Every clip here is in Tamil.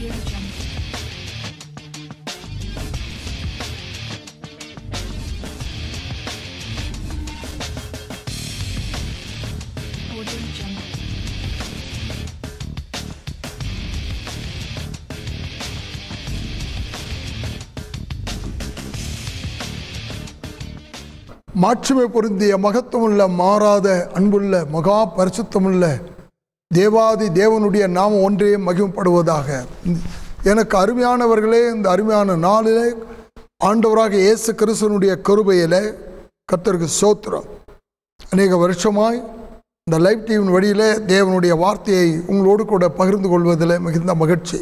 Audio Jungle. Audio Jungle. மாட்சிமை பொருந்திய மகத்துவமுள்ள மாறாத அன்புள்ள மகா பரிசுத்தமுள்ள தேவாதி தேவனுடைய நாமம் ஒன்றே மகிமைப்படுவதாக எனக்கு அருமையானவர்களே இந்த அருமையான நாளிலே ஆண்டவராக இயேசு கிறிஸ்துவனுடைய கருபையிலே கர்த்தருக்கு சோத்திரம் அநேக வருஷமாய் இந்த லைவ் டிவியின் வழியிலே தேவனுடைய வார்த்தையை உங்களோடு கூட பகிர்ந்து கொள்வதில் மிகுந்த மகிழ்ச்சி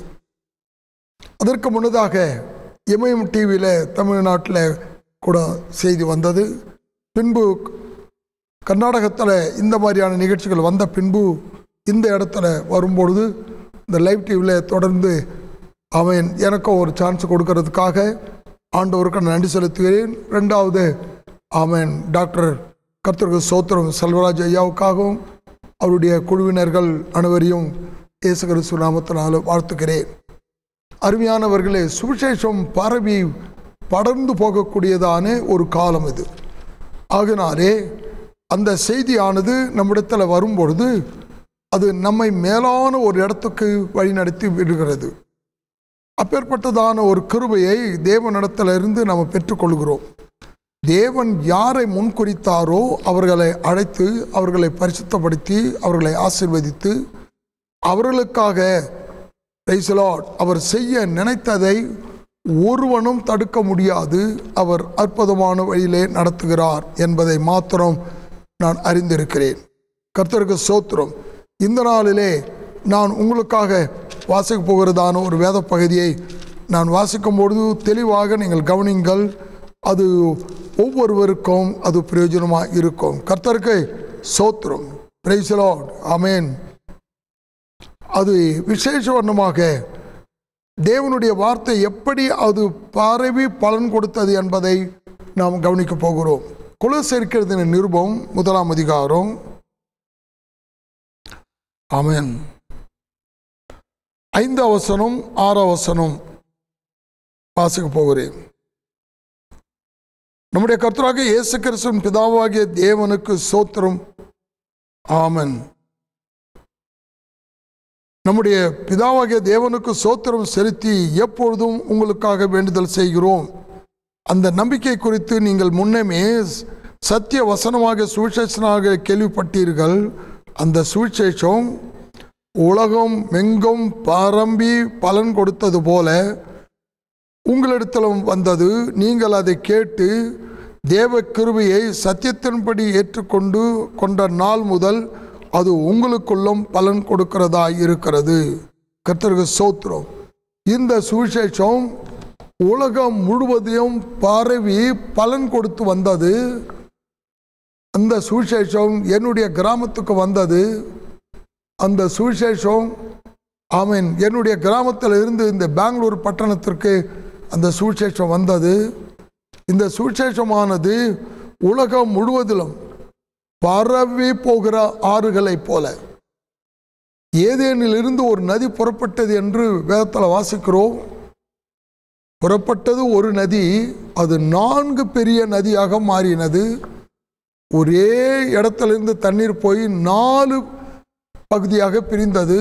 அதற்கு முன்னதாக இமயம் டிவியில் தமிழ்நாட்டில் கூட செய்தி வந்தது பின்பு கர்நாடகத்தில் இந்த மாதிரியான நிகழ்ச்சிகள் வந்த பின்பு இந்த இடத்துல வரும்பொழுது இந்த லைவ் டிவியில் தொடர்ந்து அவன் எனக்கும் ஒரு சான்ஸ் கொடுக்கறதுக்காக ஆண்டவருக்கு நான் நன்றி செலுத்துகிறேன் ரெண்டாவது அவன் டாக்டர் கர்த்தருக்கு சோத்திரம் செல்வராஜ் ஐயாவுக்காகவும் அவருடைய குழுவினர்கள் அனைவரையும் இயேசு கிறிஸ்து நாமத்தினால் வாழ்த்துகிறேன் அருமையானவர்களே சுவிசேஷம் பரவி படர்ந்து போகக்கூடியதான ஒரு காலம் இது ஆகினாலே அந்த செய்தியானது நம்மிடத்தில் வரும்பொழுது அது நம்மை மேலான ஒரு இடத்துக்கு வழிநடத்தி விடுகிறது அப்பேற்பட்டதான ஒரு கிருபையை தேவனிடத்திலிருந்து நம்ம பெற்றுக்கொள்கிறோம் தேவன் யாரை முன்குறித்தாரோ அவர்களை அழைத்து அவர்களை பரிசுத்தப்படுத்தி அவர்களை ஆசீர்வதித்து அவர்களுக்காக Praise the Lord. அவர் செய்ய நினைத்ததை ஒருவனும் தடுக்க முடியாது அவர் அற்புதமான வழியிலே நடத்துகிறார் என்பதை மாத்திரம் நான் அறிந்திருக்கிறேன் கர்த்தருக்கு சோத்திரம் இந்த நாளிலே நான் உங்களுக்காக வாசிக்க போகிறதான ஒரு வேத பகுதியை நான் வாசிக்கும் பொழுது தெளிவாக நீங்கள் கவனிங்கள் அது ஒவ்வொருவருக்கும் அது பிரயோஜனமாக இருக்கும் கர்த்தருக்கு சோத்திரம் பிரைஸ் லார்ட் ஆமென் அது விசேஷ வண்ணமாக தேவனுடைய வார்த்தை எப்படி அது பரவி பலன் கொடுத்தது என்பதை நாம் கவனிக்க போகிறோம் குலசேர்க்கிறதின் நிருபம் முதலாம் அதிகாரம் ஆமென் ஐந்து அவசனம் ஆறு அவசனம் வாசிக்க போகிறேன் நம்முடைய கர்த்தராக இயேசு கிறிஸ்துவின் பிதாவாகிய தேவனுக்கு சோத்திரம் ஆமென் நம்முடைய பிதாவாகிய தேவனுக்கு சோத்திரம் செலுத்தி எப்பொழுதும் உங்களுக்காக வேண்டுதல் செய்கிறோம் அந்த நம்பிக்கை குறித்து நீங்கள் முன்னமே சத்திய வசனமாக சுவிசேஷனாக கேள்விப்பட்டீர்கள் அந்த சுவிசேஷம் உலகம் எங்கும் பரம்பி பலன் கொடுத்தது போல உங்களிடத்திலும் வந்தது நீங்கள் அதை கேட்டு தேவ கிருபையை சத்தியத்தின்படி ஏற்றுக்கொண்டு கொண்ட நாள் முதல் அது உங்களுக்குள்ளும் பலன் கொடுக்கிறதா இருக்கிறது கர்த்தருக்கு சோத்திரம் இந்த சுவிசேஷம் உலகம் முழுவதையும் பரவி பலன் கொடுத்து வந்தது அந்த சுவிசேஷம் என்னுடைய கிராமத்துக்கு வந்தது அந்த சுவிசேஷம் ஆமீன் என்னுடைய கிராமத்தில் இருந்து இந்த பெங்களூர் பட்டணத்திற்கு அந்த சுவிசேஷம் வந்தது இந்த சுவிசேஷமானது உலகம் முழுவதிலும் பரவி போகிற ஆறுகளைப் போல ஏதேனில் இருந்து ஒரு நதி புறப்பட்டது என்று வேதத்தில் வாசிக்கிறோம் புறப்பட்டது ஒரு நதி அது நான்கு பெரிய நதியாக மாறினது ஒரே இடத்திலிருந்து தண்ணீர் போய் நாலு பகுதியாக பிரிந்தது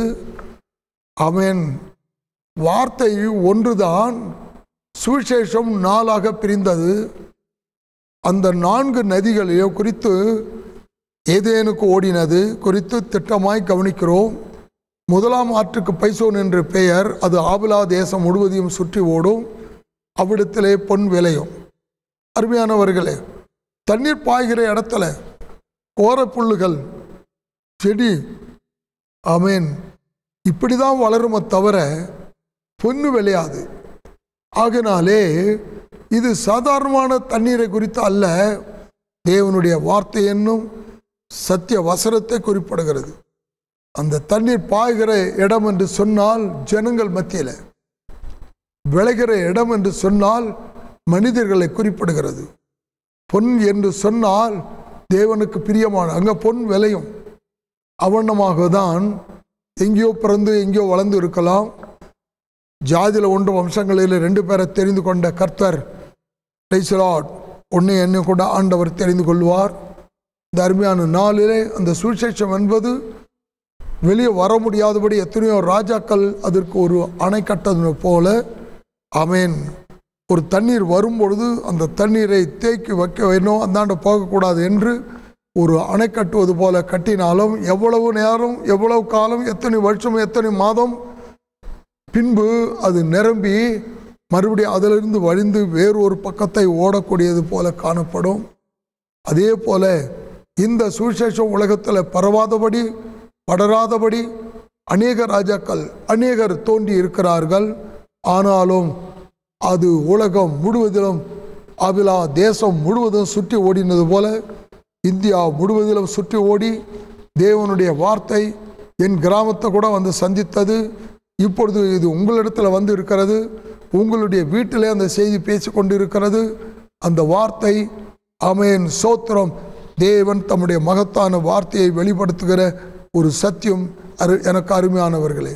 அவன் வார்த்தை ஒன்றுதான் சுவிசேஷம் நாளாக பிரிந்தது அந்த நான்கு நதிகளையோ குறித்து ஏதேனுக்கு ஓடினது குறித்து திட்டமாய் கவனிக்கிறோம் முதலாம் ஆற்றுக்கு பைசோன் என்று பெயர் அது ஆபிலா தேசம் முழுவதையும் சுற்றி ஓடும் அவ்விடத்திலே பொன் விளையும் அருமையானவர்களே தண்ணீர் பாய்கிற இடத்துல கோர புல்லுகள் செடி ஆமேன் இப்படி தான் வளருமே தவிர பொண்ணு விளையாது ஆகினாலே இது சாதாரணமான தண்ணீரை குறித்து அல்ல தேவனுடைய வார்த்தை என்னும் சத்திய வசனத்தை குறிப்பிடுகிறது அந்த தண்ணீர் பாய்கிற இடம் என்று சொன்னால் ஜனங்கள் மத்தியில் விளைகிற இடம் என்று சொன்னால் மனிதர்களை குறிப்பிடுகிறது பொன் என்று சொன்னால் தேவனுக்கு பிரியமான அங்கே பொன் விளையும் அவண்ணமாக தான் எங்கேயோ பிறந்து எங்கேயோ வளர்ந்து இருக்கலாம் ஜாதியில் ஒன்று வம்சங்களில் ரெண்டு பேரை தெரிந்து கொண்ட கர்த்தர் லைசலாட் ஒன்று என்னை கூட ஆண்டவர் தெரிந்து கொள்வார் இந்த அருமையான நாளிலே அந்த சுவிசேஷம் என்பது வெளியே வர முடியாதபடி எத்தனையோ ராஜாக்கள் அதற்கு ஒரு அணை கட்டது போல அமேன் ஒரு தண்ணீர் வரும்பொழுது அந்த தண்ணீரை தேக்கி வைக்க வேணும் அந்தாண்ட போகக்கூடாது என்று ஒரு அணை கட்டுவது போல கட்டினாலும் எவ்வளவு நேரம் எவ்வளவு காலம் எத்தனை வருஷம் எத்தனை மாதம் பின்பு அது நிரம்பி மறுபடியும் அதிலிருந்து வழிந்து வேறு ஒரு பக்கத்தை ஓடக்கூடியது போல காணப்படும் அதே போல இந்த சுவிசேஷம் உலகத்தில் பரவாதபடி படராதபடி அநேக ராஜாக்கள் அநேகர் தோன்றி இருக்கிறார்கள் ஆனாலும் அது உலகம் முழுவதிலும் அபிலா தேசம் முழுவதும் சுற்றி ஓடினது போல இந்தியா முழுவதிலும் சுற்றி ஓடி தேவனுடைய வார்த்தை என் கிராமத்தை கூட வந்து சந்தித்தது இப்பொழுது இது உங்களிடத்தில் வந்து இருக்கிறது உங்களுடைய வீட்டிலே அந்த செய்தி பேசி கொண்டிருக்கிறது அந்த வார்த்தை அமேன் சோத்திரம் தேவன் தம்முடைய மகத்தான வார்த்தையை வெளிப்படுத்துகிற ஒரு சத்தியம் அரு எனக்கு அருமையானவர்களே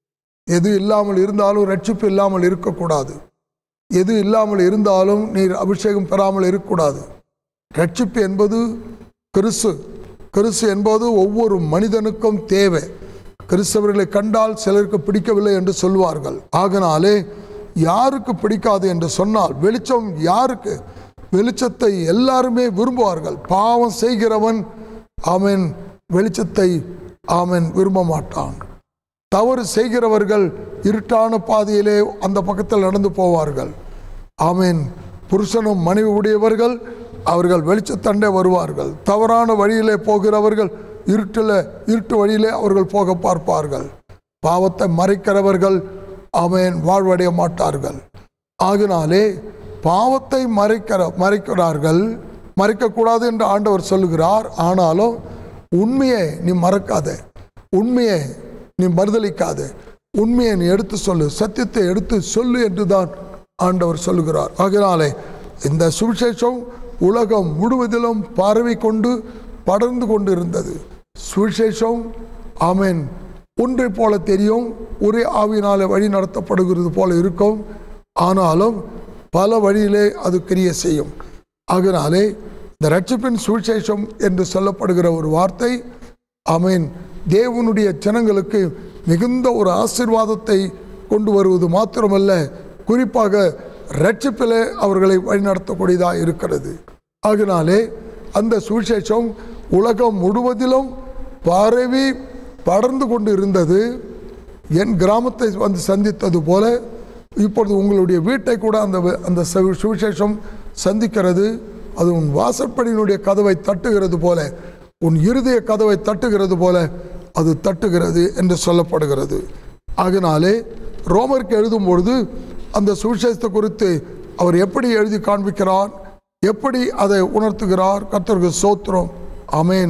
எது இல்லாமல் இருந்தாலும் ரட்சிப்பு இல்லாமல் இருக்கக்கூடாது எது இல்லாமல் இருந்தாலும் நீர் அபிஷேகம் பெறாமல் இருக்கக்கூடாது ரட்சிப்பு என்பது கிறிஸ்து கிறிஸ்து என்பது ஒவ்வொரு மனிதனுக்கும் தேவை கிறிஸ்தவர்களை கண்டால் சிலருக்கு பிடிக்கவில்லை என்று சொல்வார்கள் ஆகனாலே யாருக்கு பிடிக்காது என்று சொன்னால் வெளிச்சம் யாருக்கு வெளிச்சத்தை எல்லாருமே விரும்புவார்கள் பாவம் செய்கிறவன் அவன் வெளிச்சத்தை அவன் விரும்ப மாட்டான் தவறு செய்கிறவர்கள் இருட்டான பாதையிலே அந்த பக்கத்தில் நடந்து போவார்கள் ஆமீன் புருஷனும் மனைவி உடையவர்கள் அவர்கள் வெளிச்சத்தண்டே வருவார்கள் தவறான வழியிலே போகிறவர்கள் இருட்டில் இருட்டு வழியிலே அவர்கள் போக பார்ப்பார்கள் பாவத்தை மறைக்கிறவர்கள் ஆமேன் வாழ்வடைய மாட்டார்கள் ஆகினாலே பாவத்தை மறைக்கிற மறைக்கிறார்கள் மறைக்கக்கூடாது என்று ஆண்டவர் சொல்லுகிறார் ஆனாலும் உண்மையை நீ மறக்காத உண்மையை நீ மறுதளிக்காத உண்மையை நீ எடுத்து சொல்லு சத்தியத்தை எடுத்து சொல்லு என்று தான் ஆண்டவர் சொல்லுகிறார் ஆகினாலே இந்த சுவிசேஷம் உலகம் முழுவதிலும் பரவி கொண்டு படர்ந்து கொண்டு இருந்தது சுவிசேஷம் ஆமேன் ஒன்றை போல தெரியும் ஒரே ஆவியினாலே வழி நடத்தப்படுகிறது போல இருக்கும் ஆனாலும் பல வழியிலே அது கிரிய செய்யும் ஆகினாலே இந்த ரட்சிப்பின் சுவிசேஷம் என்று சொல்லப்படுகிற ஒரு வார்த்தை ஆமீன் தேவனுடைய ஜனங்களுக்கு மிகுந்த ஒரு ஆசீர்வாதத்தை கொண்டு வருவது மாத்திரமல்ல குறிப்பாக ரட்சிப்பிலே அவர்களை வழிநடத்தக்கூடியதாக இருக்கிறது ஆகினாலே அந்த சுவிசேஷம் உலகம் முழுவதிலும் பரவி படர்ந்து கொண்டு இருந்தது என் கிராமத்தை வந்து சந்தித்தது போல இப்பொழுது உங்களுடைய வீட்டை கூட அந்த வ- அந்த சு- சுவிசேஷம் சந்திக்கிறது அது உன் வாசற்படியினுடைய கதவை தட்டுகிறது போல உன் இருதய கதவை தட்டுகிறது போல அது தட்டுகிறது என்று சொல்லப்படுகிறது ஆகினாலே ரோமருக்கு எழுதும் பொழுது அந்த சுவிசேஷத்தை குறித்து அவர் எப்படி எழுதி காண்பிக்கிறார் எப்படி அதை உணர்த்துகிறார் கர்த்தருக்கு சோத்திரம் அமேன்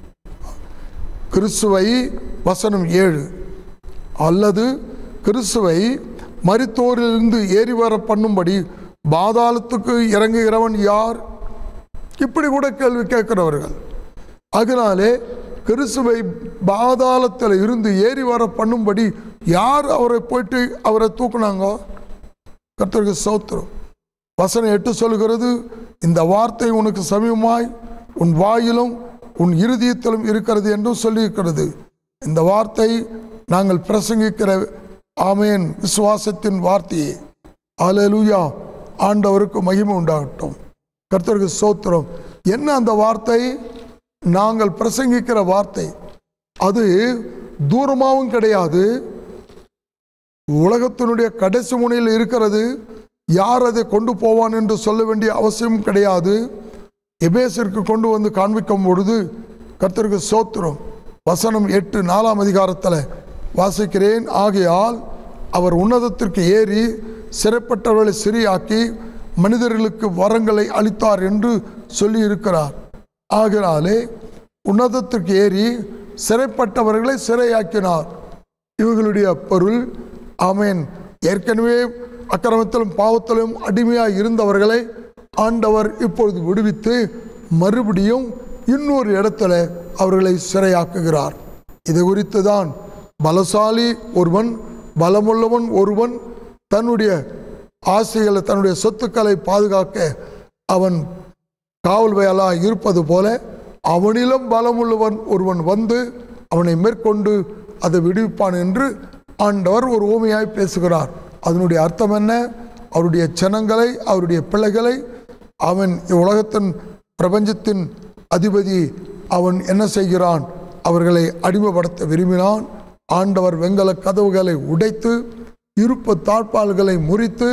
கிறிஸ்துவை வசனம் ஏழு அல்லது கிறிஸ்துவை மரித்தோரிலிருந்து ஏறி வர பண்ணும்படி பாதாளத்துக்கு இறங்குகிறவன் யார் இப்படி கூட கேள்வி கேட்கிறவர்கள் அதனாலே கிறிஸ்துவை பாதாளத்தில் இருந்து ஏறி வர பண்ணும்படி யார் அவரை போயிட்டு அவரை தூக்குனாங்க கர்த்தருக்கு சோத்திரம் வசனம் எட்டு சொல்கிறது இந்த வார்த்தை உனக்கு சமீபமாய் உன் வாயிலும் உன் இருதயத்திலும் இருக்கிறது என்றும் சொல்லியிருக்கிறது இந்த வார்த்தை நாங்கள் பிரசங்கிக்கிற ஆமேன் விசுவாசத்தின் வார்த்தையே அல்லேலூயா ஆண்டவருக்கு மகிமை உண்டாகட்டும் கர்த்தருக்கு சோத்திரம் என்ன அந்த வார்த்தை நாங்கள் பிரசங்கிக்கிற வார்த்தை அது தூரமாகவும் கிடையாது உலகத்தினுடைய கடைசி முனையில் இருக்கிறது யார் அதை கொண்டு போவான் என்று சொல்ல வேண்டிய அவசியம் கிடையாது எபேசிற்கு கொண்டு வந்து காண்பிக்கும் பொழுது கர்த்தருக்கு சோத்திரம் வசனம் எட்டு நாலாம் அதிகாரத்தில் வாசிக்கிறேன் ஆகையால் அவர் உன்னதத்திற்கு ஏறி சிறைப்பட்டவர்களை சிறியாக்கி மனிதர்களுக்கு வரங்களை அளித்தார் என்று சொல்லி இருக்கிறார் ஆகினாலே உன்னதத்திற்கு ஏறி சிறைப்பட்டவர்களை சிறையாக்கினார் இவர்களுடைய பொருள் ஆமேன் ஏற்கனவே அக்கிரமத்திலும் பாவத்திலும் அடிமையாக இருந்தவர்களை ஆண்டவர் இப்பொழுது விடுவித்து மறுபடியும் இன்னொரு இடத்துல அவர்களை சிறையாக்குகிறார் இது குறித்து தான் பலசாலி ஒருவன் பலமுள்ளவன் ஒருவன் தன்னுடைய ஆசைகளை தன்னுடைய சொத்துக்களை பாதுகாக்க அவன் காவல் வயலாக இருப்பது போல அவனிலும் பலமுள்ளவன் ஒருவன் வந்து அவனை மேற்கொண்டு அதை விடுவிப்பான் என்று ஆண்டவர் ஒரு ஊமையாய் பேசுகிறார் அதனுடைய அர்த்தம் என்ன அவருடைய ஜனங்களை அவருடைய பிள்ளைகளை அவன் உலகத்தின் பிரபஞ்சத்தின் அதிபதி அவன் என்ன செய்கிறான் அவர்களை அடிமைப்படுத்த விரும்பினான் ஆண்டவர் வெங்கல கதவுகளை உடைத்து இருப்பு தாழ்பால்களை முறித்து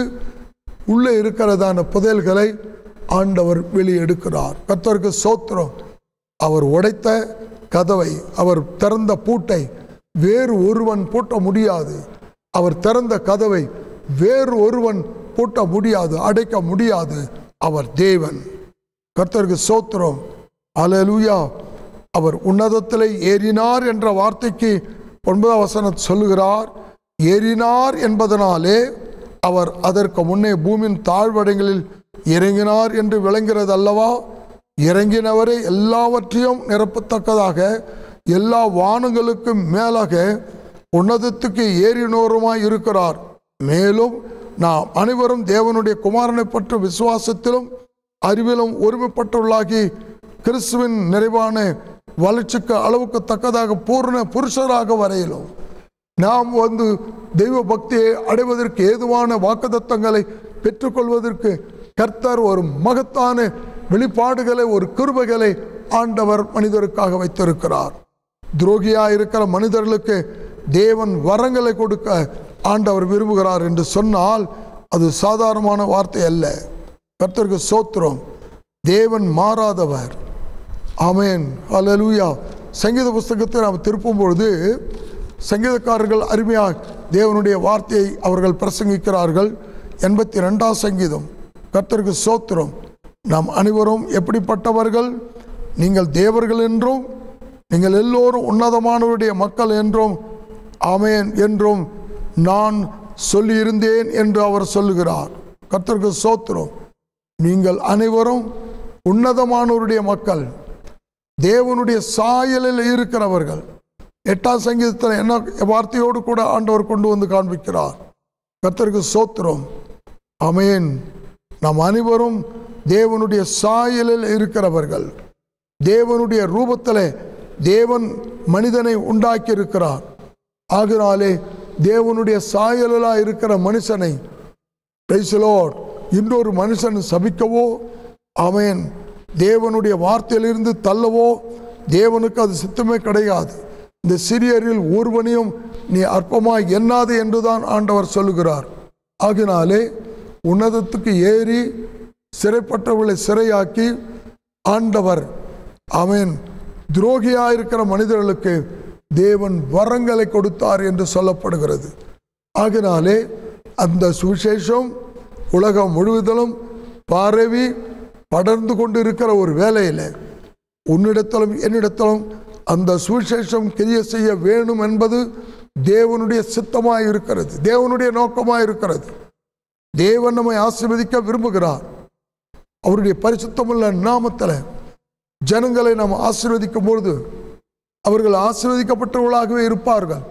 உள்ளே இருக்கிறதான புதையல்களை ஆண்டவர் வெளியெடுக்கிறார் கர்த்தருக்கு சோத்திரம் அவர் உடைத்த கதவை அவர் திறந்த பூட்டை வேறு ஒருவன் பூட்ட முடியாது அவர் திறந்த கதவை வேறு ஒருவன் பூட்ட முடியாது அடைக்க முடியாது அவர் தேவன் கர்த்தருக்கு சோத்திரம் அலலூயா அவர் உன்னதத்திலே ஏறினார் என்ற வார்த்தைக்கு ஒன்பதாம் வசனம் சொல்லுகிறார் ஏறினார் என்பதனாலே அவர் அதற்கு முன்னே பூமியின் தாழ்வடைகளில் இறங்கினார் என்று விளங்கிறது அல்லவா இறங்கினவரே எல்லாவற்றையும் நிரப்பத்தக்கதாக எல்லா வானங்களுக்கும் மேலாக உன்னதத்துக்கு ஏறினோருமாய் இருக்கிறார் மேலும் நாம் அனைவரும் தேவனுடைய குமாரனை பற்ற விசுவாசத்திலும் அறிவிலும் ஒருமைப்பட்டுள்ளாகி கிறிஸ்துவின் நிறைவான வளர்ச்சிக்கு அளவுக்கு தக்கதாக பூர்ண புருஷராக வரையிலும் நாம் வந்து தெய்வ பக்தியை அடைவதற்கு ஏதுவான வாக்குத்தத்தங்களை பெற்றுக்கொள்வதற்கு கர்த்தர் ஒரு மகத்தான வெளிப்பாடுகளை ஒரு கிருபைகளை ஆண்டவர் மனிதருக்காக வைத்திருக்கிறார் துரோகியா இருக்கிற மனிதர்களுக்கு தேவன் வரங்களை கொடுக்க ஆண்டவர் விரும்புகிறார் என்று சொன்னால் அது சாதாரணமான வார்த்தை அல்ல கர்த்தருக்கு சோத்திரம் தேவன் மாறாதவர் ஆமேன் அல்லேலூயா சங்கீத புஸ்தகத்தை நாம் திருப்பும் பொழுது சங்கீதக்காரர்கள் அருமையாக தேவனுடைய வார்த்தையை அவர்கள் பிரசங்கிக்கிறார்கள் எண்பத்தி ரெண்டாம் சங்கீதம் கர்த்தருக்கு சோத்திரம் நாம் அனைவரும் எப்படிப்பட்டவர்கள் நீங்கள் தேவர்கள் என்றும் நீங்கள் எல்லோரும் உன்னதமானவருடைய மக்கள் என்றும் ஆமேன் என்றும் நான் சொல்லியிருந்தேன் என்று அவர் சொல்லுகிறார் கர்த்தருக்கு சோத்திரம் நீங்கள் அனைவரும் உன்னதமானவருடைய மக்கள் தேவனுடைய சாயலில் இருக்கிறவர்கள் எட்டாம் சங்கீதத்தில் என்ன வார்த்தையோடு கூட ஆண்டவர் கொண்டு வந்து காண்பிக்கிறார் கர்த்தருக்கு சோத்திரம் அமேன் நாம் அனைவரும் தேவனுடைய சாயலில் இருக்கிறவர்கள் தேவனுடைய ரூபத்தில் தேவன் மனிதனை உண்டாக்கி இருக்கிறார் ஆகினாலே தேவனுடைய சாயலாக இருக்கிற மனுஷனை Praise the Lord. இன்னொரு மனுஷன் சபிக்கவோ அவன் தேவனுடைய வார்த்தையிலிருந்து தள்ளவோ தேவனுக்கு அது சித்தமே கிடையாது இந்த சிறியரில் ஒருவனையும் நீ அற்பமாய் எண்ணாது என்றுதான் ஆண்டவர் சொல்லுகிறார் ஆகினாலே உன்னதத்துக்கு ஏறி சிறைப்பட்டவர்களை சிறையாக்கி ஆண்டவர் அவன் துரோகியாக இருக்கிற மனிதர்களுக்கு தேவன் வரங்களை கொடுத்தார் என்று சொல்லப்படுகிறது ஆகினாலே அந்த சுவிசேஷம் உலகம் முழுவதிலும் பரவி படர்ந்து கொண்டு இருக்கிற ஒரு வேலையில் உன்னிடத்திலும் என்னிடத்திலும் அந்த சுவிசேஷம் கிரிய செய்ய வேணும் என்பது தேவனுடைய சித்தமாய் இருக்கிறது தேவனுடைய நோக்கமாய் இருக்கிறது தேவன் நம்மை ஆசீர்வதிக்க விரும்புகிறார் அவருடைய பரிசுத்தமுள்ள நாமத்தில் ஜனங்களை நாம் ஆசீர்வதிக்கும் பொழுது அவர்கள் ஆசீர்வதிக்கப்பட்டவர்களாகவே இருப்பார்கள்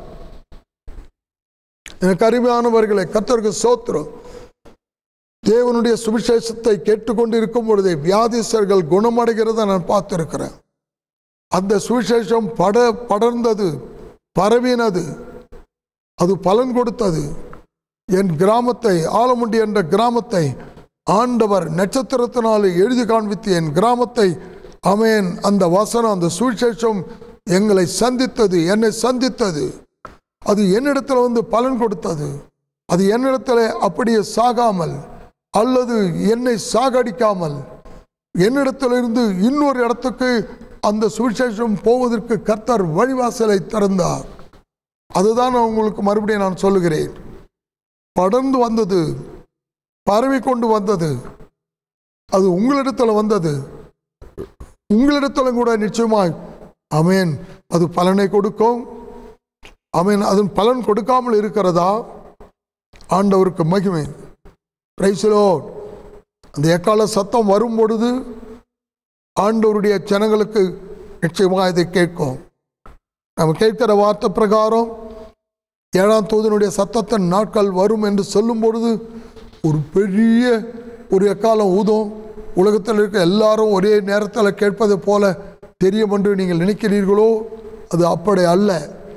எனக்கு அருமையானவர்களை கர்த்தருக்கு சோத்திரம் தேவனுடைய சுவிசேஷத்தை கேட்டுக்கொண்டு இருக்கும் பொழுதே வியாதிசர்கள் குணமடைகிறத நான் பார்த்திருக்கிறேன் அந்த சுவிசேஷம் பட படர்ந்தது பரவினது அது பலன் கொடுத்தது என் கிராமத்தை ஆலமுண்டி என்ற கிராமத்தை ஆண்டவர் நட்சத்திரத்தினாலே எழுதி காண்பித்து என் கிராமத்தை அமேன் அந்த வசனம் அந்த சுவிசேஷம் எங்களை சந்தித்தது என்னை சந்தித்தது அது என்னிடத்தில் வந்து பலன் கொடுத்தது அது என்னிடத்தில் அப்படியே சாகாமல் அல்லது என்னை சாகடிக்காமல் என்னிடத்திலிருந்து இன்னொரு இடத்துக்கு அந்த சுவிசேஷம் போவதற்கு கர்த்தர் வழிவாசலை திறந்தார் அதுதான் நான் உங்களுக்கு மறுபடியும் நான் சொல்லுகிறேன் படர்ந்து வந்தது பரவி கொண்டு வந்தது அது உங்களிடத்தில் வந்தது உங்களிடத்திலும் கூட நிச்சயமாய் அமேன் அது பலனை கொடுக்கும் அமேன் அதன் பலன் கொடுக்காமல் இருக்கிறதா ஆண்டவருக்கு மகிமை பிரைசிலோ அந்த எக்கால சத்தம் வரும் பொழுது ஆண்டவருடைய ஜனங்களுக்கு நிச்சயமாக இதை கேட்கும் நம்ம கேட்கிற வார்த்தை பிரகாரம் ஏழாம் தூதனுடைய சத்தத்தின் நாட்கள் வரும் என்று சொல்லும் பொழுது ஒரு பெரிய ஒரு எக்காலம் ஊதும் உலகத்தில் இருக்க எல்லாரும் ஒரே நேரத்தில் கேட்பது போல தெரியும் என்று நீங்கள் நினைக்கிறீர்களோ அது அப்படி அல்ல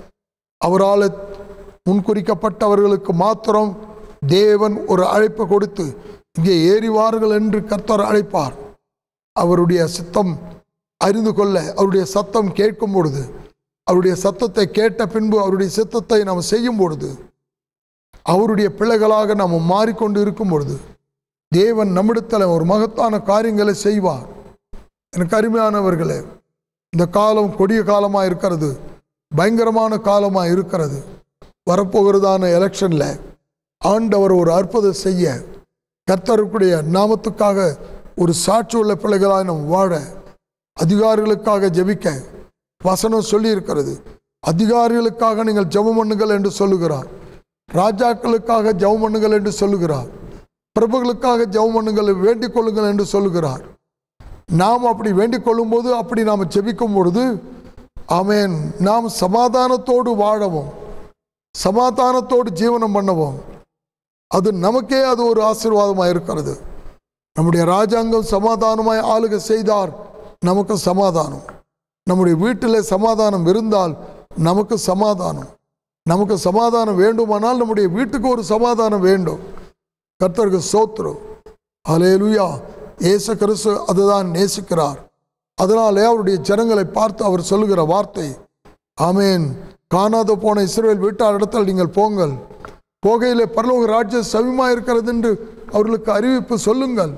அவரால் முன்குறிக்கப்பட்டவர்களுக்கு மாத்திரம் தேவன் ஒரு அழைப்பு கொடுத்து இங்கே ஏறிவார்கள் என்று கர்த்தர் அழைப்பார் அவருடைய சித்தம் அறிந்து கொள்ள அவருடைய சத்தம் கேட்கும் பொழுது அவருடைய சத்தத்தை கேட்ட பின்பு அவருடைய சித்தத்தை நாம் செய்யும் பொழுது அவருடைய பிள்ளைகளாக நாம் மாறிக்கொண்டு இருக்கும் பொழுது தேவன் நம்மிடத்தில் ஒரு மகத்தான காரியங்களை செய்வார் எனக்கு அருமையானவர்களே இந்த காலம் கொடிய காலமாக இருக்கிறது பயங்கரமான காலமாக இருக்கிறது வரப்போகிறதான எலெக்ஷனில் ஆண்டவர் ஒரு அற்புதம் செய்ய கர்த்தருக்குடைய நாமத்துக்காக ஒரு சாட்சி உள்ள பிள்ளைகளாய் நாம் வாழ அதிகாரிகளுக்காக ஜெபிக்க வசனம் சொல்லி இருக்கிறது அதிகாரிகளுக்காக நீங்கள் ஜெபம் பண்ணுங்கள் என்று சொல்லுகிறார் ராஜாக்களுக்காக ஜெபம் பண்ணுங்கள் என்று சொல்லுகிறார் பிரபுகளுக்காக ஜெபம் பண்ணுங்கள் வேண்டிக் கொள்ளுங்கள் என்று சொல்லுகிறார் நாம் அப்படி வேண்டிக் கொள்ளும்போது அப்படி நாம் ஜெபிக்கும் பொழுது ஆமென் நாம் சமாதானத்தோடு வாழவும் சமாதானத்தோடு ஜீவனம் பண்ணவும் அது நமக்கே அது ஒரு ஆசீர்வாதமாக இருக்கிறது நம்முடைய ராஜாங்கம் சமாதானமாய் ஆளுகை செய்தார் நமக்கு சமாதானம் நம்முடைய வீட்டில் சமாதானம் இருந்தால் நமக்கு சமாதானம் நமக்கு சமாதானம் வேண்டுமானால் நம்முடைய வீட்டுக்கு ஒரு சமாதானம் வேண்டும் கர்த்தருக்கு சோத்திரம் அலேலுயா இயேசு கிறிஸ்து அதுதான் நேசிக்கிறார் அதனாலே அவருடைய ஜனங்களை பார்த்து அவர் சொல்லுகிற வார்த்தை ஆமேன் காணாத போன இஸ்ரேல் வீட்டார் இடத்தில் நீங்கள் போங்கள் போகையிலே பரலோக ராஜ்யம் சவிமா இருக்கிறது என்று அவர்களுக்கு அறிவிப்பு சொல்லுங்கள்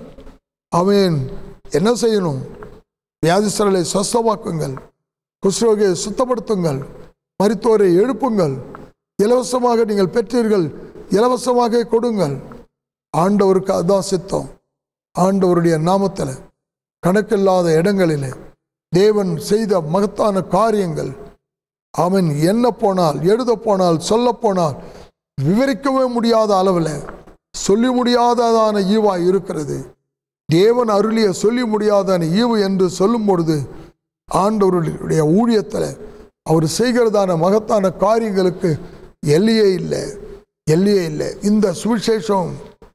ஆமேன் என்ன செய்யணும் வியாதிஸ்தர்களை சொஸ்தமாக்குங்கள் குஷ்ரோகியை சுத்தப்படுத்துங்கள் மரித்தோரை எழுப்புங்கள் இலவசமாக நீங்கள் பெற்றீர்கள் இலவசமாக கொடுங்கள் ஆண்டவருக்கு அதுதான் சித்தம் ஆண்டவருடைய நாமத்தில் கணக்கில்லாத இடங்களிலே தேவன் செய்த மகத்தான காரியங்கள் அவன் என்ன போனால் எழுத போனால் சொல்ல போனால் விவரிக்கவே முடியாத அளவில் சொல்லி முடியாததான ஈவாய் இருக்கிறது தேவன் அருளிய சொல்லி முடியாதான ஈவு என்று சொல்லும் பொழுது ஆண்டவருடைய ஊழியத்தில் அவர் செய்கிறதான மகத்தான காரியங்களுக்கு எல்லையே இல்லை எல்லையே இல்லை இந்த சுவிசேஷம்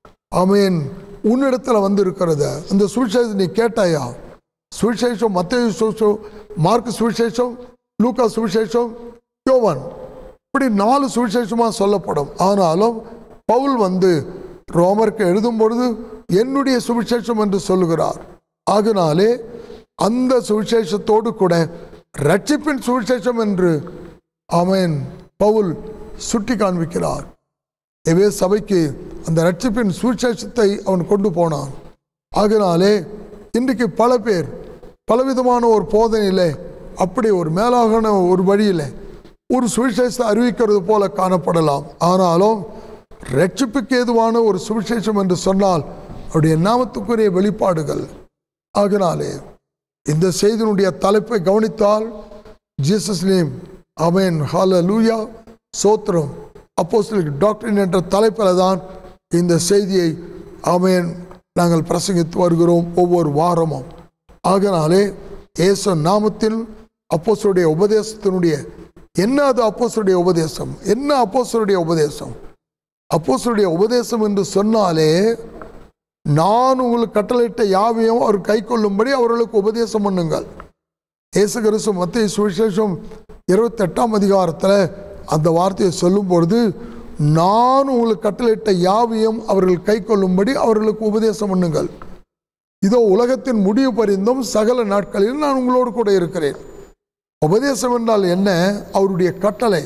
ஆமேன் உன்னிடத்தில் வந்து இருக்கிறது இந்த சுவிசேஷம் நீ கேட்டாயா சுவிசேஷம் மத்திய சுவிசேஷம் மார்க் சுவிசேஷம் லூக்கா சுவிசேஷம் யோவான் இப்படி நாலு சுவிசேஷமாக சொல்லப்படும் ஆனாலும் பவுல் வந்து ரோமருக்கு எழுதும் பொழுது என்னுடைய சுவிசேஷம் என்று சொல்லுகிறார் ஆகினாலே அந்த சுவிசேஷத்தோடு கூட ரட்சிப்பின் சுவிசேஷம் என்று ஆமேன் பவுல் சுட்டி காண்பிக்கிறார் எனவே சபைக்கு அந்த ரட்சிப்பின் சுவிசேஷத்தை அவன் கொண்டு போனான் ஆகினாலே இன்றைக்கு பல பேர் பலவிதமான ஒரு போதனையிலே அப்படி ஒரு மேலாகன ஒரு வழியில் ஒரு சுவிசேஷத்தை அறிவிக்கிறது போல காணப்படலாம் ஆனாலும் ரட்சிப்புக்கு ஏதுவான ஒரு சுவிசேஷம் என்று சொன்னால் அவருடைய நாமத்துக்குரிய வெளிப்பாடுகள் ஆகினாலே இந்த செய்தியினுடைய தலைப்பை கவனித்தால் ஜீசஸ் நேம் அமேன் ஹால லூயா சோத்திரம் அப்போஸ்தலிக் டாக்டரின் என்ற தலைப்பில் தான் இந்த செய்தியை அமேன் நாங்கள் பிரசங்கித்து வருகிறோம் ஒவ்வொரு வாரமும் ஆகினாலே இயேசு நாமத்தில் அப்போஸ்தலருடைய உபதேசத்தினுடைய என்ன அது அப்போஸ்தலருடைய உபதேசம் என்ன அப்போஸ்தலருடைய உபதேசம் அப்போஸ்தலருடைய உபதேசம் என்று சொன்னாலே நான் உங்களுக்கு கட்டளையிட்ட யாவையும் அவர் கை கொள்ளும்படி அவர்களுக்கு உபதேசம் பண்ணுங்கள் இயேசு கிறிஸ்து மத்திய சுவிசேஷம் இருபத்தெட்டாம் அதிகாரத்தில் அந்த வார்த்தையை சொல்லும் பொழுது நான் உங்களுக்கு கட்டளையிட்ட யாவையும் அவர்கள் கை கொள்ளும்படி அவர்களுக்கு உபதேசம் பண்ணுங்கள் இதோ உலகத்தின் முடிவு பரிந்தும் சகல நாட்களில் நான் உங்களோடு கூட இருக்கிறேன் உபதேசம் என்றால் என்ன அவருடைய கட்டளை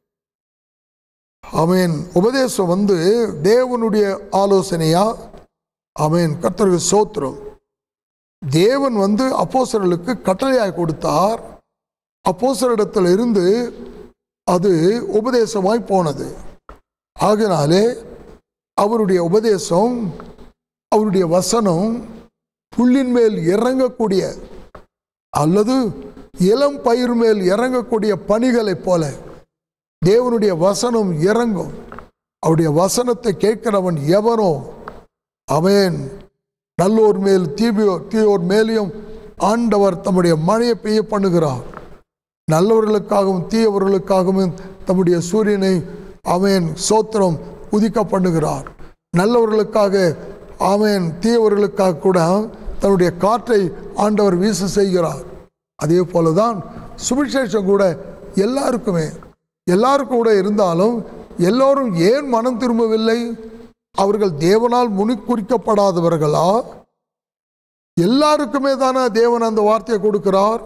அவன் உபதேசம் வந்து தேவனுடைய ஆலோசனையா அவன் கர்த்தருக்கு சோத்திரம் தேவன் வந்து அப்போசர்களுக்கு கட்டளையாய் கொடுத்தார் அப்போசரிடத்தில் இருந்து அது உபதேசமாய் போனது ஆகினாலே அவருடைய உபதேசம் அவருடைய வசனம் புல்லின் மேல் இறங்கக்கூடிய அல்லது இளம் பயிர் மேல் இறங்கக்கூடிய பணிகளைப் போல தேவனுடைய வசனம் இறங்கும் அவருடைய வசனத்தை கேட்கிறவன் எவனோ அவன் நல்லோர் மேல் தீபியோர் தீயோர் மேலேயும் ஆண்டவர் தம்முடைய மழையை பெய்ய பண்ணுகிறார் நல்லவர்களுக்காகவும் தீயவர்களுக்காகவும் தம்முடைய சூரியனை ஆமென் சோத்திரம் உதிக்க பண்ணுகிறார் நல்லவர்களுக்காக ஆமென் தீயவர்களுக்காக கூட தன்னுடைய காற்றை ஆண்டவர் வீச செய்கிறார் அதே போல தான் சுவிசேஷம் கூட எல்லாருக்குமே எல்லாருக்கும் கூட இருந்தாலும் எல்லோரும் ஏன் மனம் திரும்பவில்லை அவர்கள் தேவனால் முன்குறிக்கப்படாதவர்களா எல்லாருக்குமே தானே தேவன் அந்த வார்த்தையை கொடுக்கிறார்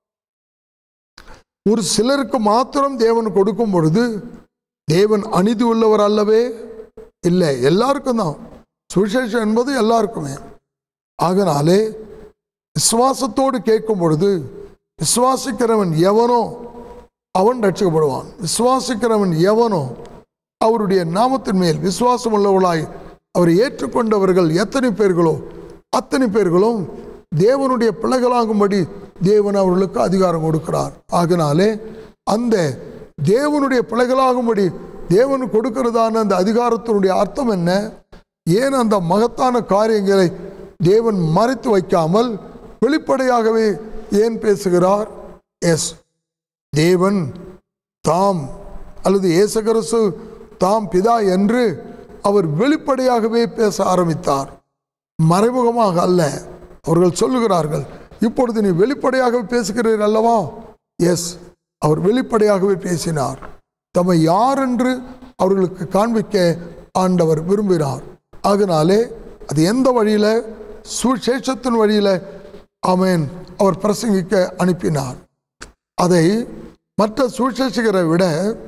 ஒரு சிலருக்கு மாத்திரம் தேவன் கொடுக்கும் பொழுது தேவன் அநீதி உள்ளவர் அல்லவே இல்லை எல்லாருக்கும் தான் சுவிசேஷம் என்பது எல்லாருக்குமே ஆகனாலே விசுவாசத்தோடு கேட்கும் பொழுது விசுவாசிக்கிறவன் எவனோ அவன் ரட்சிக்கப்படுவான் விசுவாசிக்கிறவன் எவனோ அவருடைய நாமத்தின் மேல் விசுவாசம் உள்ளவர்களாய் அவரை ஏற்றுக்கொண்டவர்கள் எத்தனை பேர்களோ அத்தனை பேர்களும் தேவனுடைய பிள்ளைகளாகும்படி தேவன் அவர்களுக்கு அதிகாரம் கொடுக்கிறார் ஆகினாலே அந்த தேவனுடைய பிள்ளைகளாகும்படி தேவன் கொடுக்கிறதான அந்த அதிகாரத்தினுடைய அர்த்தம் என்ன ஏன் அந்த மகத்தான காரியங்களை தேவன் மறைத்து வைக்காமல் வெளிப்படையாகவே ஏன் பேசுகிறார் எஸ் தேவன் தாம் அல்லது இயேசுகிறிஸ்து தாம் பிதா என்று அவர் வெளிப்படையாகவே பேச ஆரம்பித்தார் மறைமுகமாக அல்ல அவர்கள் சொல்லுகிறார்கள் இப்பொழுது நீ வெளிப்படையாகவே பேசுகிறீர் அல்லவா எஸ் அவர் வெளிப்படையாகவே பேசினார் தம்மை யார் என்று அவர்களுக்கு காண்பிக்க ஆண்டவர் விரும்பினார் ஆகினாலே அது எந்த வழியில சுசேஷத்தின் வழியில ஆமென் அவர் பிரசங்கிக்க அனுப்பினார் அதை மற்ற சுசேஷகரை விட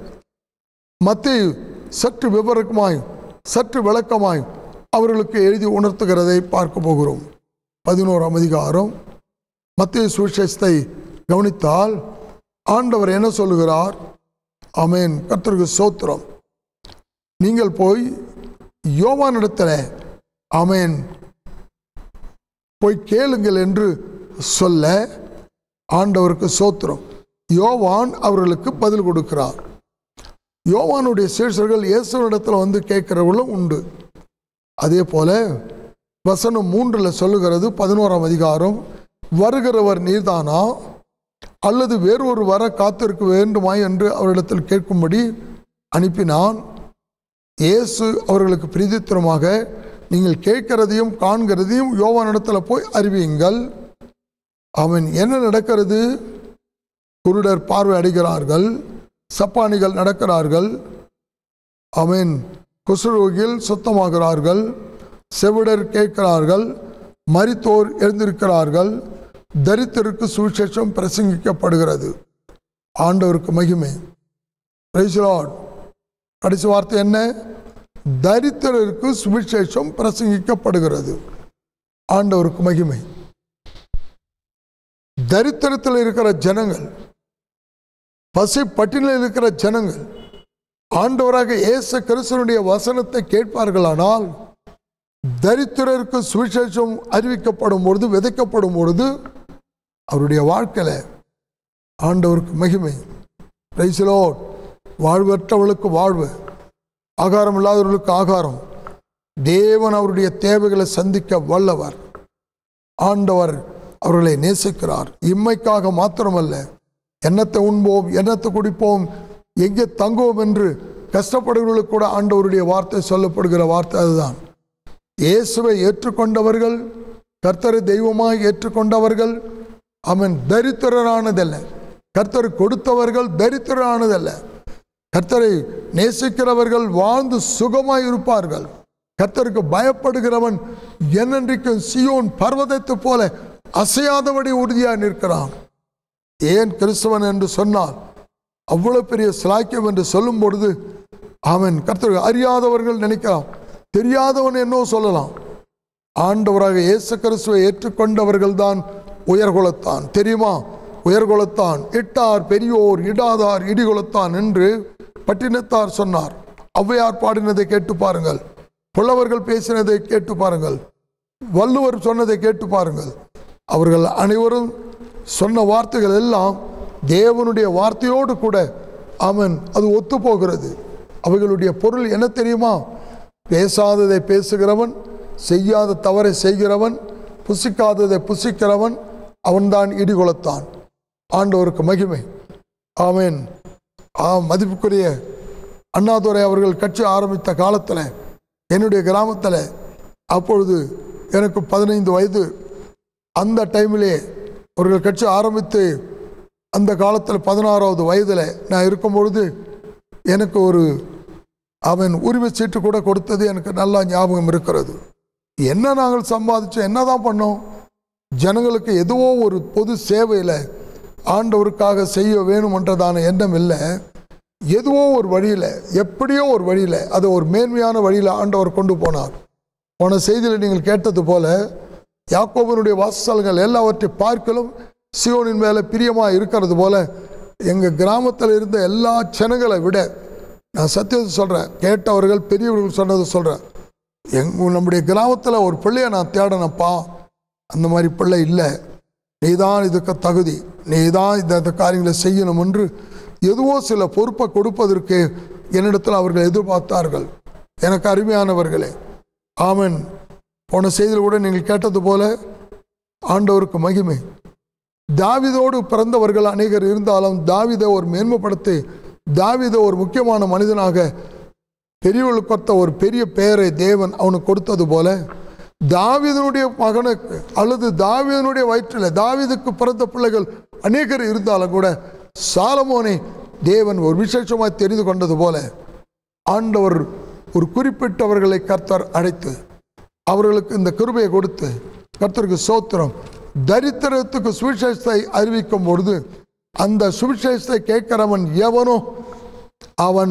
மத்திய சற்று விவரமாய் சற்று விளக்கமாய் அவர்களுக்கு எழுதி உணர்த்துகிறதை பார்க்க போகிறோம் பதினோராம் அதிகாரம் மத்திய சுவிசேஷத்தை கவனித்தால் ஆண்டவர் என்ன சொல்லுகிறார் ஆமென் கர்த்தருக்கு சோத்திரம் நீங்கள் போய் யோவானிடத்தில் ஆமென் போய் கேளுங்கள் என்று சொல்ல ஆண்டவருக்கு சோத்திரம் யோவான் அவர்களுக்கு பதில் கொடுக்கிறார் யோவானுடைய சீஷர்கள் இயேசுவிடத்தில் வந்து கேட்கிறவர்களும் உண்டு அதே போல வசனம் மூன்றில் சொல்லுகிறது பதினோராம் அதிகாரம் வருகிறவர் நீர்தானா அல்லது வேறொரு வர காத்திருக்க வேண்டுமா என்று அவரிடத்தில் கேட்கும்படி அனுப்பினான் இயேசு அவர்களுக்கு பிரதித்திரமாக நீங்கள் கேட்கிறதையும் காண்கிறதையும் யோவானிடத்தில் போய் அறிவியுங்கள் அவன் என்ன நடக்கிறது குருடர் பார்வை அடைகிறார்கள் சப்பானிகள் நடக்கிறார்கள் அவன் குசுரோகில் சுத்தமாகிறார்கள் செவிடர் கேட்கிறார்கள் மரித்தோர் எழுந்திருக்கிறார்கள் தரித்திற்கு சுவிசேஷம் பிரசங்கிக்கப்படுகிறது ஆண்டவருக்கு மகிமை Praise the Lord. கடைசி வார்த்தை என்ன தரித்திரருக்கு சுவிசேஷம் பிரசங்கிக்கப்படுகிறது ஆண்டவருக்கு மகிமை தரித்திரத்தில் இருக்கிற ஜனங்கள் பசி பட்டினில் இருக்கிற ஜனங்கள் ஆண்டவராக இயேசு கிறிஸ்தனுடைய வசனத்தை கேட்பார்களானால் தரித்திரருக்கு சுவிசேஷம் அறிவிக்கப்படும் பொழுது விதைக்கப்படும் பொழுது அவருடைய வாழ்க்கையில ஆண்டவருக்கு மகிமை பிரைசிலோ வாழ்வற்றவர்களுக்கு வாழ்வு ஆகாரம் இல்லாதவர்களுக்கு ஆகாரம் தேவன் அவருடைய தேவைகளை சந்திக்க வல்லவர் ஆண்டவர் அவர்களை நேசிக்கிறார் இம்மைக்காக மாத்திரமல்ல எண்ணத்தை உண்போம் எண்ணத்தை குடிப்போம் எங்கே தங்குவோம் என்று கஷ்டப்படுகிறவர்களுக்கு கூட ஆண்டவருடைய வார்த்தை சொல்லப்படுகிற வார்த்தை அதுதான் இயேசுவை ஏற்றுக்கொண்டவர்கள் கர்த்தரை தெய்வமாய் ஏற்றுக்கொண்டவர்கள் அவன் தரித்திரரானதல்ல கர்த்தர் கொடுத்தவர்கள் தரித்திரரானதல்ல கர்த்தரை நேசிக்கிறவர்கள் வாழ்ந்து சுகமாய் இருப்பார்கள் கர்த்தருக்கு பயப்படுகிறவன் என்னென்றைக்கும் சியோன் பர்வதத்தை போல அசையாதபடி உறுதியாக நிற்கிறான் ஏன் கிறிஸ்தவன் என்று சொன்னால் அவ்வளவு பெரிய சிலாக்கியம் என்று சொல்லும் பொழுது அவன் கர்த்தர் அறியாதவர்கள் நினைக்கலாம் தெரியாதவன் என்னோ சொல்லலாம் ஆண்டவராக இயேசு கிறிஸ்துவை ஏற்றுக்கொண்டவர்கள் தான் உயர்குலத்தான் தெரியுமா உயர்குலத்தான் இட்டார் பெரியோர் இடாதார் இடிகுலத்தான் என்று பட்டினத்தார் சொன்னார் ஔவையார் பாடினதை கேட்டு பாருங்கள் புலவர்கள் பேசினதை கேட்டு பாருங்கள் வள்ளுவர் சொன்னதை கேட்டு பாருங்கள் அவர்கள் அனைவரும் சொன்ன வார்த்தைகள் எல்லாம் தேவனுடைய வார்த்தையோடு கூட அவன் அது ஒத்து போகிறது அவைகளுடைய பொருள் என்ன தெரியுமா பேசாததை பேசுகிறவன் செய்யாத தவறை செய்கிறவன் புசிக்காததை புசிக்கிறவன் அவன்தான் இடிகுலத்தான் ஆண்டவருக்கு மகிமை ஆமென் ஆ மதிப்புக்குரிய அண்ணாதுரை அவர்கள் கட்சி ஆரம்பித்த காலத்தில் என்னுடைய கிராமத்தில் அப்பொழுது எனக்கு பதினைந்து வயது அந்த டைமிலே அவர்கள் கட்சி ஆரம்பித்து அந்த காலத்தில் பதினாறாவது வயதில் நான் இருக்கும் பொழுது எனக்கு ஒரு அவன் உரிமை சீட்டு கூட கொடுத்தது எனக்கு நல்லா ஞாபகம் இருக்கிறது என்ன நாங்கள் சம்பாதிச்சோம் என்ன தான் பண்ணோம் ஜனங்களுக்கு எதுவோ ஒரு பொது சேவையில் ஆண்டவருக்காக செய்ய வேணுமென்றதான எண்ணம் இல்லை எதுவோ ஒரு வழியில் எப்படியோ ஒரு வழியில் அதை ஒரு மேன்மையான வழியில் ஆண்டவர் கொண்டு போனார் போன செய்தியில் நீங்கள் கேட்டது போல யாக்கோபனுடைய வாசல்கள் எல்லாவற்றை பார்க்கலும் சியோனின் மேலே பிரியமாக இருக்கிறது போல எங்கள் கிராமத்தில் இருந்த எல்லா ஜனங்களை விட நான் சத்தியத்தை சொல்கிறேன் கேட்டவர்கள் பெரியவர்கள் சொன்னதை சொல்கிறேன் எங் நம்முடைய கிராமத்தில் ஒரு பிள்ளையை நான் தேடனப்பா அந்த மாதிரி பிள்ளை இல்லை நீ தான் இதுக்கு தகுதி நீ தான் இந்த இந்த காரியங்களை செய்யணும் என்று எதுவோ சில பொறுப்பை கொடுப்பதற்கு என்னிடத்தில் அவர்கள் எதிர்பார்த்தார்கள் எனக்கு அருமையானவர்களே ஆமன் போன செய்தியில் கூட நீங்கள் கேட்டது போல ஆண்டவருக்கு மகிமை தாவிதோடு பிறந்தவர்கள் அநேகர் இருந்தாலும் தாவிதை ஒரு மேன்மைப்படுத்தி தாவிதை ஒரு முக்கியமான மனிதனாக பெரியவர்களுக்கு கொடுத்த ஒரு பெரிய பெயரை தேவன் அவனுக்கு கொடுத்தது போல தாவீதனுடைய மகனுக்கு அல்லது தாவீதனுடைய வயிற்றில் தாவீதுக்கு பிறந்த பிள்ளைகள் அநேகர் இருந்தாலும் கூட சாலமோனை தேவன் ஒரு விசேஷமாய் தெரிந்து கொண்டது போல ஆண்டவர் ஒரு குறிப்பிட்டவர்களை கர்த்தர் அழைத்து அவர்களுக்கு இந்த கிருபையை கொடுத்து கர்த்தருக்கு சோத்திரம் தரித்திரத்துக்கு சுவிசேஷத்தை அறிவிக்கும் பொழுது அந்த சுவிசேஷத்தை கேட்கிறவன் எவனோ அவன்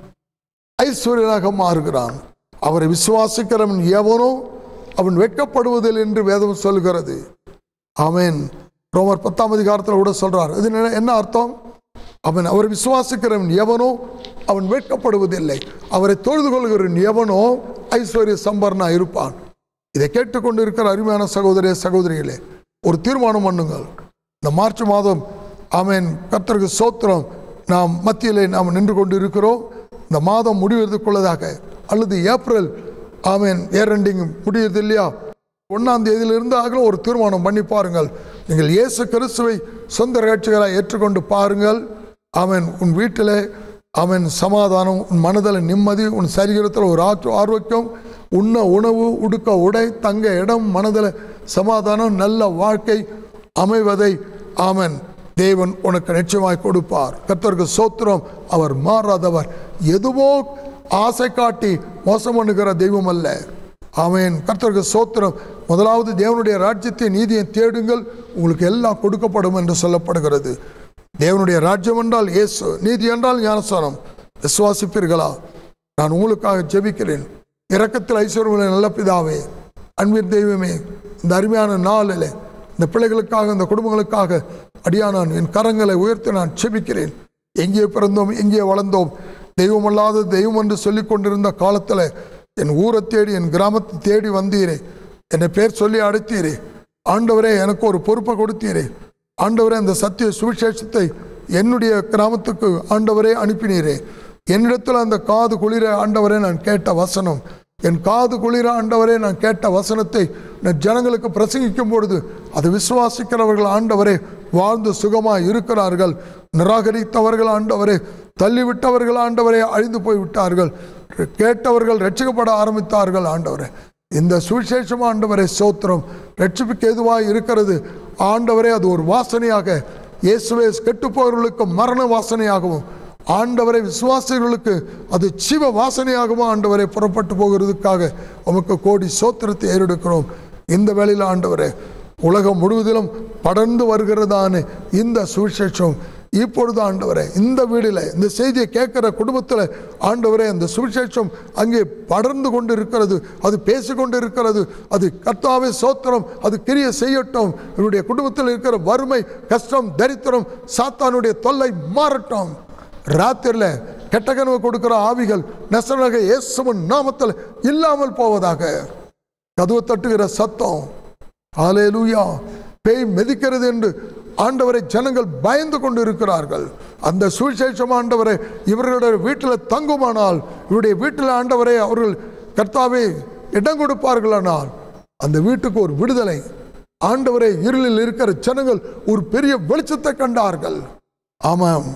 ஐஸ்வர்யனாக மாறுகிறான் அவரை விசுவாசிக்கிறவன் எவனோ அவன் வெட்கப்படுவதில் என்று வேதம் சொல்கிறது ஆமென் ரோமர் பத்தாம் அதிகாரத்தில் கூட சொல்றார் இது என்ன- என்ன அர்த்தம் அவன் அவரை விசுவாசிக்கிறவன் எவனோ அவன் வெட்கப்படுவதில்லை அவரை தொழுது கொள்கிறவன் எவனோ ஐஸ்வர்ய சம்பர்ணா இருப்பான் இதை கேட்டுக்கொண்டு இருக்கிற அருமையான சகோதரிய சகோதரிகளே ஒரு தீர்மானம் பண்ணுங்கள் இந்த மார்ச் மாதம் ஆமென் கர்த்தருக்கு சோத்திரம் நாம் மத்தியிலே நாம் நின்று கொண்டு இருக்கிறோம் இந்த மாதம் முடிவதற்குள்ளதாக அல்லது ஏப்ரல் ஆமென் ஏர் எண்டிங் முடியுது இல்லையா ஒன்றாம் தேதியிலிருந்து ஆகல ஒரு தீர்மானம் பண்ணி பாருங்கள் நீங்கள் இயேசு கிறிஸ்துவை சொந்த ரட்சகராக ஏற்றுக்கொண்டு பாருங்கள் அவன் உன் வீட்டில் அவன் சமாதானம் உன் மனதில் நிம்மதி உன் சரீரத்தில் ஒரு ஆற்று ஆரோக்கியம் உண்ண உணவு உடுக்க உடை தங்க இடம் மனதில் சமாதானம் நல்ல வாழ்க்கை அமைவதை ஆமன் தேவன் உனக்கு நிச்சயமாய் கொடுப்பார் கர்த்தருக்கு சோத்திரம் அவர் மாறாதவர் எதுவோ ஆசை காட்டி மோசம் பண்ணுகிற தெய்வம் அல்ல ஆமென் கர்த்தருக்கு சோத்திரம் முதலாவது தேவனுடைய ராஜ்யத்தை நீதியை தேடுங்கள் உங்களுக்கு எல்லாம் கொடுக்கப்படும் என்று சொல்லப்படுகிறது தேவனுடைய ராஜ்யம் என்றால் இயேசு நீதி என்றால் ஞானஸ்தானம் விசுவாசிப்பீர்களா நான் உங்களுக்காக ஜெபிக்கிறேன் இரக்கத்தில் ஐஸ்வர்யமுள்ள நல்ல பிதாவே அன்பின் தெய்வமே இந்த அருமையான நாளில் இந்த பிள்ளைகளுக்காக இந்த குடும்பங்களுக்காக அடியானான் என் கரங்களை உயர்த்தி நான் செபிக்கிறேன் எங்கே பிறந்தோம் எங்கே வளர்ந்தோம் தெய்வமல்லாத தெய்வம் என்று சொல்லிக் கொண்டிருந்த காலத்தில் என் ஊரை தேடி என் கிராமத்தை தேடி வந்தீரே என்னை பேர் சொல்லி அழைத்தீரே ஆண்டவரே எனக்கு ஒரு பொறுப்பை கொடுத்தீரே ஆண்டவரே அந்த சத்திய சுவிசேஷத்தை என்னுடைய கிராமத்துக்கு ஆண்டவரே அனுப்பினீரே என்னிடத்தில் அந்த காது குளிர ஆண்டவரே நான் கேட்ட வசனம் என் காது குளிர ஆண்டவரே நான் கேட்ட வசனத்தை நான் ஜனங்களுக்கு பிரசங்கிக்கும் பொழுது அதை விசுவாசிக்கிறவர்கள் ஆண்டவரே வாழ்ந்து சுகமாய் இருக்கிறார்கள் நிராகரித்தவர்கள் ஆண்டவரே தள்ளிவிட்டவர்கள் ஆண்டவரே அழிந்து போய் விட்டார்கள் கேட்டவர்கள் ரட்சிக்கப்பட ஆரம்பித்தார்கள் ஆண்டவரே இந்த சுவிசேஷம் ஆண்டவரே சோத்திரம் ரட்சிப்புக்கு எதுவாக இருக்கிறது ஆண்டவரே அது ஒரு வாசனையாக இயேசுவே கெட்டுப்போவர்களுக்கு மரண வாசனையாகவும் ஆண்டவரை விசுவாசிகளுக்கு அது சிவ வாசனையாகவும் ஆண்டவரை புறப்பட்டு போகிறதுக்காக உமக்கு கோடி சோத்திரத்தை ஏறெடுக்கிறோம் இந்த வேளையில் ஆண்டவரே உலகம் முழுவதிலும் படர்ந்து வருகிறதான இந்த சுவிசேஷம் இப்பொழுது ஆண்டவரே இந்த வீடில் இந்த செய்தியை கேட்கிற குடும்பத்தில் ஆண்டவரே அந்த சுவிசேஷம் அங்கே படர்ந்து கொண்டு இருக்கிறது அது பேசிக்கொண்டு இருக்கிறது அது கர்த்தாவே சோத்திரம் அது கிரிய செய்யட்டும் இவருடைய குடும்பத்தில் இருக்கிற வறுமை கஷ்டம் தரித்திரம் சாத்தானுடைய தொல்லை மாறட்டும் ராத்திரில கெட்ட கனவு கொடுக்கிற ஆவிகள் நெசனக இயேசுவின் நாமத்தில் இல்லாமல் போவதாக கதவு தட்டுகிற சத்தம் ஹalleluya பேய் மிதிக்கிறது என்று ஆண்டவரை ஜனங்கள் பயந்து கொண்டு இருக்கிறார்கள் அந்த சுவிசேஷம் ஆண்டவரை இவர்களுடைய வீட்டில் தங்குமானால் இவருடைய வீட்டில் ஆண்டவரை அவர்கள் கர்த்தாவே இடம் கொடுப்பார்களானால் அந்த வீட்டுக்கு ஒரு விடுதலை ஆண்டவரை இருளில் இருக்கிற ஜனங்கள் ஒரு பெரிய வெளிச்சத்தை கண்டார்கள் ஆமாம்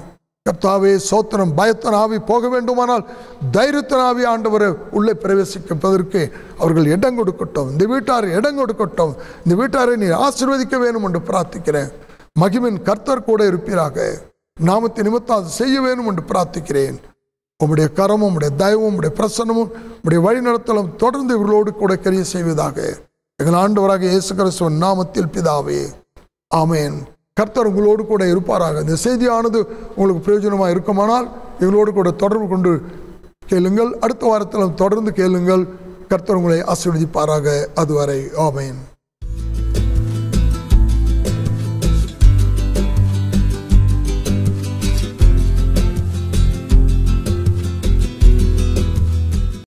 கர்த்தாவே சோத்திரம் பயத்தன் ஆவி போக வேண்டுமானால் தைரியத்தின் ஆவி ஆண்டவரை உள்ளே பிரவேசிப்பதற்கு அவர்கள் இடம் கொடுக்கட்டும் இந்த வீட்டார் இடம் கொடுக்கட்டும் இந்த வீட்டாரை நீ ஆசீர்வதிக்க வேண்டும் என்று பிரார்த்திக்கிறேன் மகிமின் கர்த்தர் கூட இருப்பீராக நாமத்தை நிமித்தம் அது செய்ய வேண்டும் என்று பிரார்த்திக்கிறேன் உம்முடைய கரமும் உம்முடைய தயவும் உம்முடைய பிரசன்னமும் உம்முடைய வழிநடத்தலும் தொடர்ந்து இவர்களோடு கூட கரிய செய்வதாக எங்கள் ஆண்டவராக இயேசு கிறிஸ்துவின் நாமத்தில் பிதாவே ஆமேன் கர்த்தர் உங்களோடு கூட இருப்பாராக இந்த செய்தியானது உங்களுக்கு பிரயோஜனமாக இருக்குமானால் எங்களோடு கூட தொடர்பு கொண்டு கேளுங்கள் அடுத்த வாரத்தில் தொடர்ந்து கேளுங்கள் கர்த்தர் உங்களை ஆசீர்வதிப்பாராக அதுவரை ஆமேன்